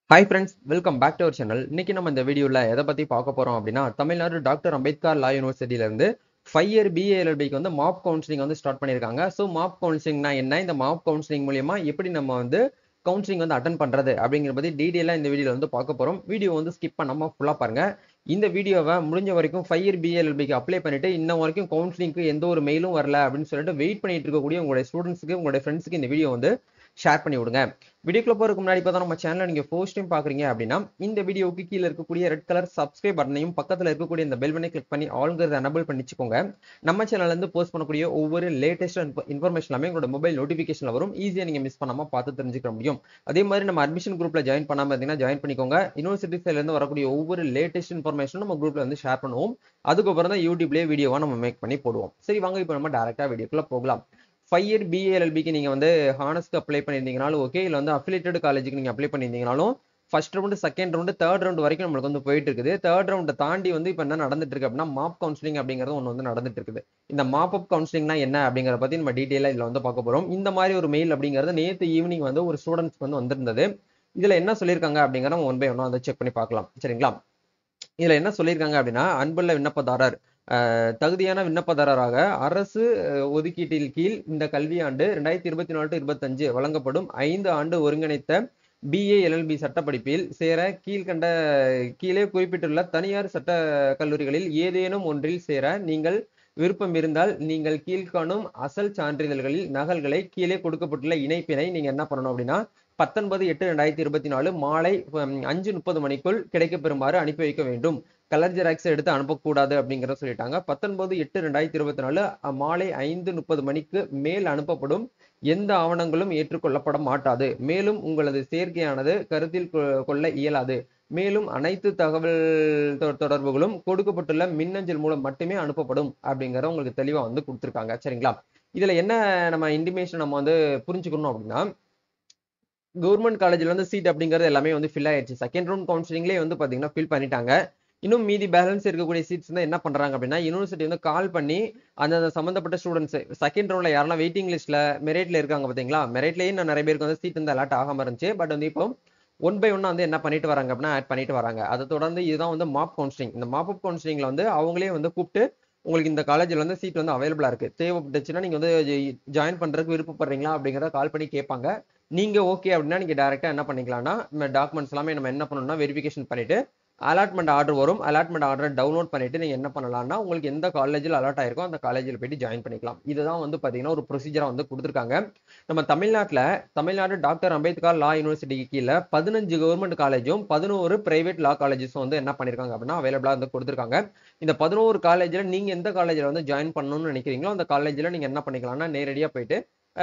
hi friends welcome back to our channel இன்னைக்கு நம்ம இந்த வீடியோவில் எதை பற்றி பார்க்க போகிறோம் அப்படின்னா தமிழ்நாடு டாக்டர் அம்பேத்கர் லா யூனிவர்சிட்டியிலேருந்து ஃபைவ் இயர் பிஏஎல்பிக்கு வந்து மாப் கவுன்சிலிங் வந்து ஸ்டார்ட் பண்ணியிருக்காங்க ஸோ மாப் கவுன்சிலிங்னா என்ன இந்த மாப் கவுன்சிலிங் மூலியமா எப்படி நம்ம வந்து கவுன்சிலிங் வந்து அட்டன் பண்ணுறது அப்படிங்கிற பற்றி டீட்டெயிலாக இந்த வீடியோவில் வந்து பார்க்க போகிறோம் வீடியோ வந்து ஸ்கிப் பண்ணாமல் ஃபுல்லாக பாருங்க இந்த வீடியோவை முடிஞ்ச வரைக்கும் ஃபைவ் இயர் பிஏஎல்பிக்கு அப்ளை பண்ணிட்டு இன்ன வரைக்கும் கவுன்சிலிங்க்கு எந்த ஒரு மெயிலும் வரல அப்படின்னு சொல்லிட்டு வெயிட் பண்ணிட்டு இருக்கக்கூடிய உங்களுடைய ஸ்டூடெண்ட்ஸுக்கு உங்களுடைய ஃப்ரெண்ட்ஸுக்கு இந்த வீடியோ வந்து ஷேர் பண்ணி விடுங்க வீடியோக்குள்ள போறதுக்கு முன்னாடி இப்போ நம்ம சேனலை நீங்க ஃபர்ஸ்ட் டைம் பாக்குறீங்க அப்படின்னா இந்த வீடியோக்கு கீழே இருக்கக்கூடிய ரெட் கலர் சப்ஸ்கிரைப் பட்டனையும் பக்கத்துல இருக்கக்கூடிய இந்த பெல் பட்டனை கிளிக் பண்ணி ஆல்ங்கிறத எனபிள் பண்ணிச்சுக்கோங்க நம்ம சேனல்ல இருந்து போஸ்ட் பண்ணக்கூடிய ஒவ்வொரு லேட்டஸ்ட் இன்ஃபர்மேஷன் எல்லாமே உங்களோட மொபைல் நோட்டிபிகேஷன்ல வரும் ஈஸியா நீங்க மிஸ் பண்ணாம பார்த்து தெரிஞ்சுக்க முடியும் அதே மாதிரி நம்ம அட்மிஷன் குரூப்ல ஜாயின் பண்ணாம இருந்தீங்கன்னா ஜாயின் பண்ணிக்கோங்க யூனிவர்சிட்டி சைட்ல இருந்து வரக்கூடிய ஒவ்வொரு லேட்டஸ்ட் இன்ஃபர்மேஷன் நம்ம குரூப்ல வந்து ஷேர் பண்ணுவோம் அதுக்கப்புறம் தான் யூடியூப்லேயே வீடியோவா நம்ம மேக் பண்ணி போடுவோம் சரி வாங்க இப்போ நம்ம டேரக்டா வீடியோக்குள்ள போகலாம் ஃபைவ் இயர் பிஏஎல்பிக்கு நீங்கள் வந்து ஹானஸ்க்கு அப்ளை பண்ணியிருந்தீங்கனாலும் ஓகே இல்லை வந்து அஃபிலேட்டட் காலேஜுக்கு நீங்கள் அப்ளை பண்ணியிருந்தீங்கனாலும் first round second round third round வரைக்கும் நம்மளுக்கு வந்து போயிட்டு இருக்குது தேர்ட் ரவுண்டை தாண்டி வந்து இப்போ என்ன நடந்துட்டு இருக்கு அப்படின்னா மாப் கவுன்சிலிங் அப்படிங்கிறது ஒன்று வந்து நடந்துட்டு இருக்குது இந்த மாப் அப் கவுன்சிலிங்னா என்ன அப்படிங்கிறத பற்றி நம்ம டீட்டெயிலாக இதில் வந்து பார்க்க போகிறோம் இந்த மாதிரி ஒரு மெயில் அப்படிங்கிறது நேற்று ஈவினிங் வந்து ஒரு ஸ்டூடெண்ட்ஸ்க்கு வந்து வந்திருந்தது இதில் என்ன சொல்லியிருக்காங்க அப்படிங்கிறத ஒன் பை ஒன்னாக வந்து செக் பண்ணி பார்க்கலாம் சரிங்களா இதில் என்ன சொல்லியிருக்காங்க அப்படின்னா அன்புள்ள விண்ணப்பதாரர் தகுதியான விண்ணப்பதாரராக அரசு ஒதுக்கீட்டில் கீழ் இந்த கல்வியாண்டு ரெண்டாயிரத்தி இருபத்தி நாலு இருபத்தஞ்சு வழங்கப்படும் ஐந்து ஆண்டு ஒருங்கிணைத்த பிஏ எல்எல்பி சட்டப்படிப்பில் சேர கீழ்கண்ட கீழே குறிப்பிட்டுள்ள தனியார் சட்ட கல்லூரிகளில் ஏதேனும் ஒன்றில் சேர நீங்கள் விருப்பம் இருந்தால் நீங்கள் கீழ்காணும் அசல் சான்றிதழ்களில் நகல்களை கீழே கொடுக்கப்பட்டுள்ள இணைப்பினை நீங்க என்ன பண்ணணும் அப்படின்னா பத்தொன்பது எட்டு ரெண்டாயிரத்தி இருபத்தி நாலு மாலை அஞ்சு முப்பது மணிக்குள் கிடைக்க பெறுமாறு அனுப்பி வைக்க வேண்டும் கலர் ஜெராக்ஸ் எடுத்து அனுப்பக்கூடாது அப்படிங்கிறத சொல்லிட்டாங்க பத்தொன்பது எட்டு ரெண்டாயிரத்தி இருபத்தி நாலு மாலை ஐந்து முப்பது மணிக்கு மேல் அனுப்பப்படும் எந்த ஆவணங்களும் ஏற்றுக்கொள்ளப்பட மாட்டாது மேலும் உங்களது சேர்க்கையானது கருத்தில் கொள்ள இயலாது மேலும் அனைத்து தகவல் தொடர்புகளும் கொடுக்கப்பட்டுள்ள மின்னஞ்சல் மூலம் மட்டுமே அனுப்பப்படும் அப்படிங்கிறத உங்களுக்கு தெளிவா வந்து கொடுத்துருக்காங்க சரிங்களா இதுல என்ன நம்ம இன்டிமேஷன் நம்ம வந்து புரிஞ்சுக்கணும் அப்படின்னா கவர்மெண்ட் காலேஜ்ல வந்து சீட் அப்படிங்கிறது எல்லாமே வந்து ஃபில் ஆயிடுச்சு செகண்ட் ரவுண்ட் கவுன்சிலிங்லேயே வந்து பாத்தீங்கன்னா ஃபில் பண்ணிட்டாங்க இன்னும் மீதி பேலன்ஸ் இருக்கக்கூடிய சீட்ஸ் வந்து என்ன பண்றாங்க அப்படின்னா யூனிவர்சிட்டி வந்து கால் பண்ணி அந்த சம்பந்தப்பட்ட ஸ்டூடெண்ட்ஸ் செகண்ட் ரவுண்ட்ல யாரெல்லாம் வெயிட்டிங் லிஸ்ட்ல மெரிட்ல இருக்காங்க பாத்தீங்களா மெரிட்லயே இன்னும் நிறைய பேருக்கு வந்து சீட் வந்து அலாட் ஆகாம இருந்துச்சு பட் வந்து இப்போ ஒன் பை ஒன்னா வந்து என்ன பண்ணிட்டு வராங்க அப்படின்னா ஆட் பண்ணிட்டு வராங்க அதை தொடர்ந்து இதுதான் வந்து மாப் கவுன்சிலிங் இந்த மாப் அப் கவுன்சிலிங்ல வந்து அவங்களே வந்து கூப்பிட்டு உங்களுக்கு இந்த காலேஜில் வந்து சீட் வந்து அவைலபிளா இருக்கு தேவைப்பட்டுச்சுன்னா நீங்க வந்து ஜாயின் பண்றதுக்கு விருப்பப்படுறீங்களா அப்படிங்கிறத கால் பண்ணி கேட்பாங்க நீங்க ஓகே அப்படின்னா நீங்க டேரக்டா என்ன பண்ணிக்கலாம்னா டாக்குமெண்ட்ஸ் எல்லாமே நம்ம என்ன பண்ணணும்னா வெரிஃபிகேஷன் பண்ணிட்டு அலாட்மெண்ட் ஆர்டர் வரும் அலாட்மெண்ட் ஆர்டர் டவுன்லோட் பண்ணிட்டு நீங்க என்ன பண்ணலாம்னா உங்களுக்கு எந்த காலேஜில் அலாட் ஆயிருக்கோ அந்த காலேஜில் போயிட்டு ஜாயின் பண்ணிக்கலாம் இதுதான் வந்து பாத்தீங்கன்னா ஒரு ப்ரொசீஜரா வந்து கொடுத்துருக்காங்க நம்ம தமிழ்நாட்டில் தமிழ்நாடு டாக்டர் அம்பேத்கர் லா யூனிவர்சிட்டிக்கு கீழே பதினஞ்சு கவர்மெண்ட் காலேஜும் பதினோரு பிரைவேட் லா காலேஜஸும் வந்து என்ன பண்ணிருக்காங்க அப்படின்னா அவைலபிளா வந்து கொடுத்துருக்காங்க இந்த பதினோரு காலேஜில் நீங்க எந்த காலேஜில் வந்து ஜாயின் பண்ணணும்னு நினைக்கிறீங்களோ அந்த காலேஜில் நீங்க என்ன பண்ணிக்கலாம்னா நேரடியாக போயிட்டு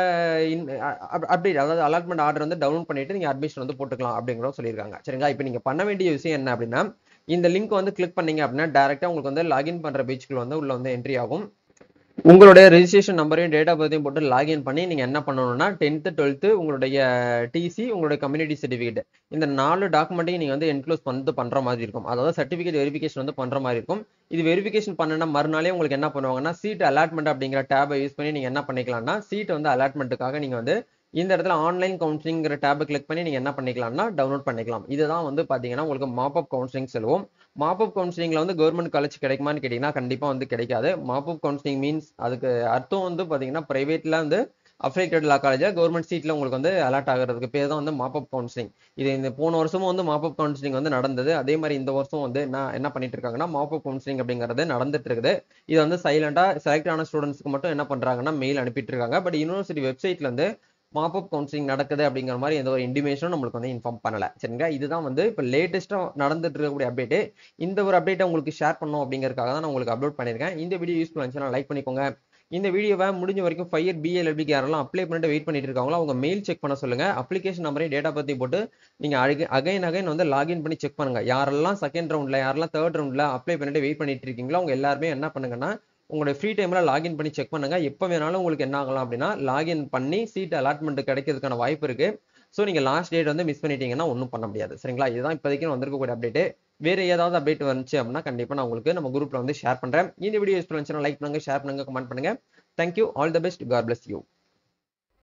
அப்டேட் அதாவது அலாட்மெண்ட் ஆர்டர் வந்து டவுன்லோட் பண்ணிட்டு நீங்க அட்மிஷன் வந்து போட்டுக்கலாம் அப்படிங்கிறத சொல்லியிருக்காங்க சரிங்களா இப்போ நீங்க பண்ண வேண்டிய விஷயம் என்ன அப்படின்னா இந்த லிங்க் வந்து கிளிக் பண்ணீங்க அப்படின்னா டேரக்டா உங்களுக்கு வந்து லாகின் பண்ற பேஜ்க்குள்ள வந்து உள்ள வந்து என்ட்ரி ஆகும் உங்களுடைய ரெஜிஸ்ட்ரேஷன் நம்பரையும் டேட் ஆஃப் பர்த்தையும் போட்டு லாகின் பண்ணி நீங்கள் என்ன பண்ணணும்னா டென்த்து டுவெல்த்து உங்களுடைய டிசி உங்களுடைய கம்யூனிட்டி சர்டிஃபிகேட் இந்த நாலு டாக்குமெண்ட்டையும் நீங்கள் வந்து என்க்ளோஸ் வந்து பண்ணுற மாதிரி இருக்கும் அதாவது சர்டிஃபிகேட் வெரிஃபிகேஷன் வந்து பண்ணுற மாதிரி இருக்கும் இது வெரிஃபிகேஷன் பண்ணனா மறுநாளே உங்களுக்கு என்ன பண்ணுவாங்கன்னா சீட் அலாட்மெண்ட் அப்படிங்கிற டேபை யூஸ் பண்ணி நீங்கள் என்ன பண்ணிக்கலாம்னா சீட் வந்து அலாட்மெண்ட்டுக்காக நீங்கள் வந்து இந்த இடத்துல ஆன்லைன் கவுன்சிலிங்கிற டேபை கிளிக் பண்ணி நீங்கள் என்ன பண்ணிக்கலாம்னா டவுன்லோட் பண்ணிக்கலாம் இதுதான் வந்து பார்த்தீங்கன்னா உங்களுக்கு மாப் அப் கவுன்சிலிங் செல்வோம் மாப் அப் கவுன்சிலிங்ல வந்து கவர்மெண்ட் காலேஜ் கிடைக்குமான்னு கேட்டிங்கன்னா கண்டிப்பாக வந்து கிடைக்காது மாப் அப் கவுன்சிலிங் மீன்ஸ் அதுக்கு அர்த்தம் வந்து பார்த்தீங்கன்னா ப்ரைவேட்ல வந்து அஃபிலேட்டட் லா காலேஜில் கவர்மெண்ட் சீட்டில் உங்களுக்கு வந்து அலாட் ஆகிறதுக்கு பேர் தான் வந்து மாப் அப் கவுன்சிலிங் இது இந்த போன வருஷமும் வந்து மாப் அப் கவுன்சிலிங் வந்து நடந்தது அதே மாதிரி இந்த வருஷம் வந்து என்ன என்ன பண்ணிட்டு இருக்காங்கன்னா மாப் அப் கவுன்சிலிங் அப்படிங்கிறது நடந்துட்டு இருக்குது இது வந்து சைலண்டா செலக்ட் ஆன ஸ்டூடெண்ட்ஸ்க்கு மட்டும் என்ன பண்றாங்கன்னா மெயில் அனுப்பிட்டு இருக்காங்க பட் யூனிவர்சிட்டி வெப்சைட்ல இருந்து மாப் அப் கவுன்சிலிங் நடக்குது அப்படிங்கிற மாதிரி எந்த ஒரு இன்டிமேஷனும் நம்மளுக்கு வந்து இன்ஃபார்ம் பண்ணல சரிங்களா இதுதான் வந்து இப்போ லேட்டஸ்ட்டாக நடந்துட்டு இருக்கக்கூடிய அப்டேட் இந்த ஒரு அப்டேட்டை உங்களுக்கு ஷேர் பண்ணும் அப்படிங்கிறதுக்காக தான் நான் உங்களுக்கு அப்லோட் பண்ணியிருக்கேன் இந்த வீடியோ யூஸ்ஃபுல் இருந்துச்சுன்னா லைக் பண்ணிக்கோங்க இந்த வீடியோவை முடிஞ்ச வரைக்கும் ஃபைவ் இயர் பிஎல்எல்பிக்கு யாரெல்லாம் அப்ளை பண்ணிட்டு வெயிட் பண்ணிட்டு இருக்காங்களோ அவங்க மெயில் செக் பண்ண சொல்லுங்க அப்ளிகேஷன் நம்பரையும் டேட்டா பத்தி போட்டு நீங்க அகைன் அகைன் வந்து லாகின் பண்ணி செக் பண்ணுங்க யாரெல்லாம் செகண்ட் ரவுண்ட்ல யாரெல்லாம் தேர்ட் ரவுண்ட்ல அப்ளை பண்ணிட்டு வெயிட் பண்ணிட்டு இருக்கீங்களோ அவங்க எல்லாருமே என்ன பண்ணுங்கன்னா உங்களுடைய ஃப்ரீ டைமில் லாகின் பண்ணி செக் பண்ணுங்க எப்போ வேணாலும் உங்களுக்கு என்ன ஆகலாம் அப்படின்னா லாகின் பண்ணி சீட் அலாட்மெண்ட் கிடைக்கிறதுக்கான வாய்ப்பு இருக்கு ஸோ நீங்கள் லாஸ்ட் டேட் வந்து மிஸ் பண்ணிட்டீங்கன்னா ஒன்றும் பண்ண முடியாது சரிங்களா இதுதான் இப்போதைக்கு வந்திருக்கக்கூடிய அப்டேட் வேற ஏதாவது அப்டேட் வந்துச்சு அப்படின்னா கண்டிப்பாக நான் உங்களுக்கு நம்ம குரூப்ல வந்து ஷேர் பண்றேன் இந்த வீடியோ யூஸ் பண்ணுச்சுன்னா லைக் பண்ணுங்க ஷேர் பண்ணுங்க கமெண்ட் பண்ணுங்க thank you all the best God bless you